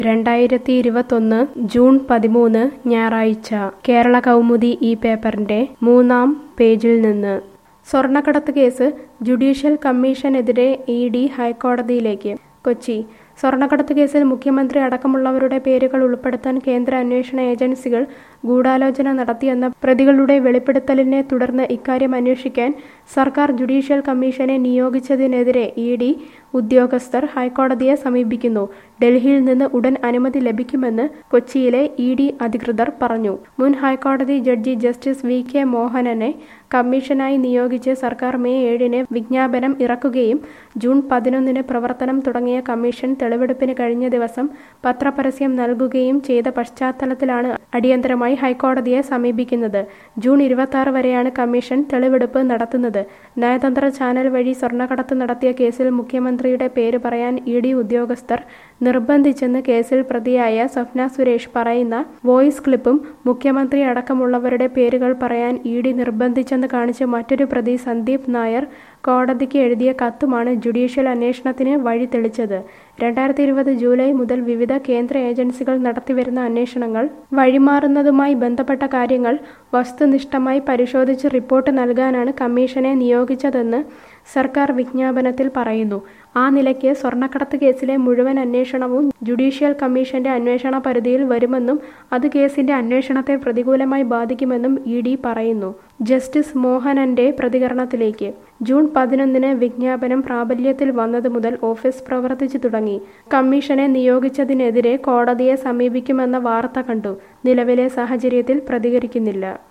രണ്ടായിരത്തി ഇരുപത്തൊന്ന് ജൂൺ പതിമൂന്ന് ഞായറാഴ്ച കേരള കൗമുദി ഈ പേപ്പറിന്റെ മൂന്നാം പേജിൽ നിന്ന് സ്വർണ്ണക്കടത്ത് കേസ് ജുഡീഷ്യൽ കമ്മീഷനെതിരെ ഇ ഡി ഹൈക്കോടതിയിലേക്ക് കൊച്ചി സ്വർണ്ണക്കടത്ത് കേസിൽ മുഖ്യമന്ത്രി അടക്കമുള്ളവരുടെ പേരുകൾ ഉൾപ്പെടുത്താൻ കേന്ദ്ര അന്വേഷണ ഏജൻസികൾ ഗൂഢാലോചന നടത്തിയെന്ന പ്രതികളുടെ വെളിപ്പെടുത്തലിനെ തുടർന്ന് ഇക്കാര്യം അന്വേഷിക്കാൻ സർക്കാർ ജുഡീഷ്യൽ കമ്മീഷനെ നിയോഗിച്ചതിനെതിരെ ഇ ഡി ഉദ്യോഗസ്ഥർ ഹൈക്കോടതിയെ സമീപിക്കുന്നു ഡൽഹിയിൽ നിന്ന് ഉടൻ അനുമതി ലഭിക്കുമെന്ന് കൊച്ചിയിലെ ഇ ഡി അധികൃതർ പറഞ്ഞു മുൻ ഹൈക്കോടതി ജഡ്ജി ജസ്റ്റിസ് വി കെ മോഹനനെ കമ്മീഷനായി നിയോഗിച്ച് സർക്കാർ മെയ് ഏഴിന് വിജ്ഞാപനം ഇറക്കുകയും ജൂൺ പതിനൊന്നിന് പ്രവർത്തനം തുടങ്ങിയ കമ്മീഷൻ തെളിവെടുപ്പിന് കഴിഞ്ഞ ദിവസം പത്രപരസ്യം നൽകുകയും ചെയ്ത പശ്ചാത്തലത്തിലാണ് അടിയന്തരമായി ഹൈക്കോടതിയെ സമീപിക്കുന്നത് ജൂൺ ഇരുപത്തി ആറ് വരെയാണ് കമ്മീഷൻ തെളിവെടുപ്പ് നടത്തുന്നത് നയതന്ത്ര ചാനൽ വഴി സ്വർണ്ണക്കടത്ത് നടത്തിയ കേസിൽ മുഖ്യമന്ത്രിയുടെ പേര് പറയാൻ ഇ ഡി ഉദ്യോഗസ്ഥർ നിർബന്ധിച്ചെന്ന് കേസിൽ പ്രതിയായ സ്വപ്ന സുരേഷ് പറയുന്ന വോയിസ് ക്ലിപ്പും മുഖ്യമന്ത്രി അടക്കമുള്ളവരുടെ പേരുകൾ പറയാൻ ഇ ഡി നിർബന്ധിച്ചെന്ന് കാണിച്ച് മറ്റൊരു പ്രതി സന്ദീപ് നായർ കോടതിക്ക് എഴുതിയ കത്തുമാണ് ജുഡീഷ്യൽ അന്വേഷണത്തിന് വഴി തെളിച്ചത് രണ്ടായിരത്തി ഇരുപത് ജൂലൈ മുതൽ വിവിധ കേന്ദ്ര ഏജൻസികൾ നടത്തിവരുന്ന അന്വേഷണങ്ങൾ വഴിമാറുന്നതുമായി ബന്ധപ്പെട്ട കാര്യങ്ങൾ വസ്തുനിഷ്ഠമായി പരിശോധിച്ച് റിപ്പോർട്ട് നൽകാനാണ് കമ്മീഷനെ നിയോഗിച്ചതെന്ന് സർക്കാർ വിജ്ഞാപനത്തിൽ പറയുന്നു ആ നിലയ്ക്ക് സ്വർണ്ണക്കടത്ത് കേസിലെ മുഴുവൻ അന്വേഷണവും ജുഡീഷ്യൽ കമ്മീഷന്റെ അന്വേഷണ പരിധിയിൽ വരുമെന്നും അത് കേസിന്റെ അന്വേഷണത്തെ പ്രതികൂലമായി ബാധിക്കുമെന്നും ഇ ഡി പറയുന്നു ജസ്റ്റിസ് മോഹനന്റെ പ്രതികരണത്തിലേക്ക് ജൂൺ പതിനൊന്നിന് വിജ്ഞാപനം പ്രാബല്യത്തിൽ വന്നത് മുതൽ ഓഫീസ് പ്രവർത്തിച്ചു തുടങ്ങി കമ്മീഷനെ നിയോഗിച്ചതിനെതിരെ കോടതിയെ സമീപിക്കുമെന്ന വാർത്ത കണ്ടു നിലവിലെ സാഹചര്യത്തിൽ പ്രതികരിക്കുന്നില്ല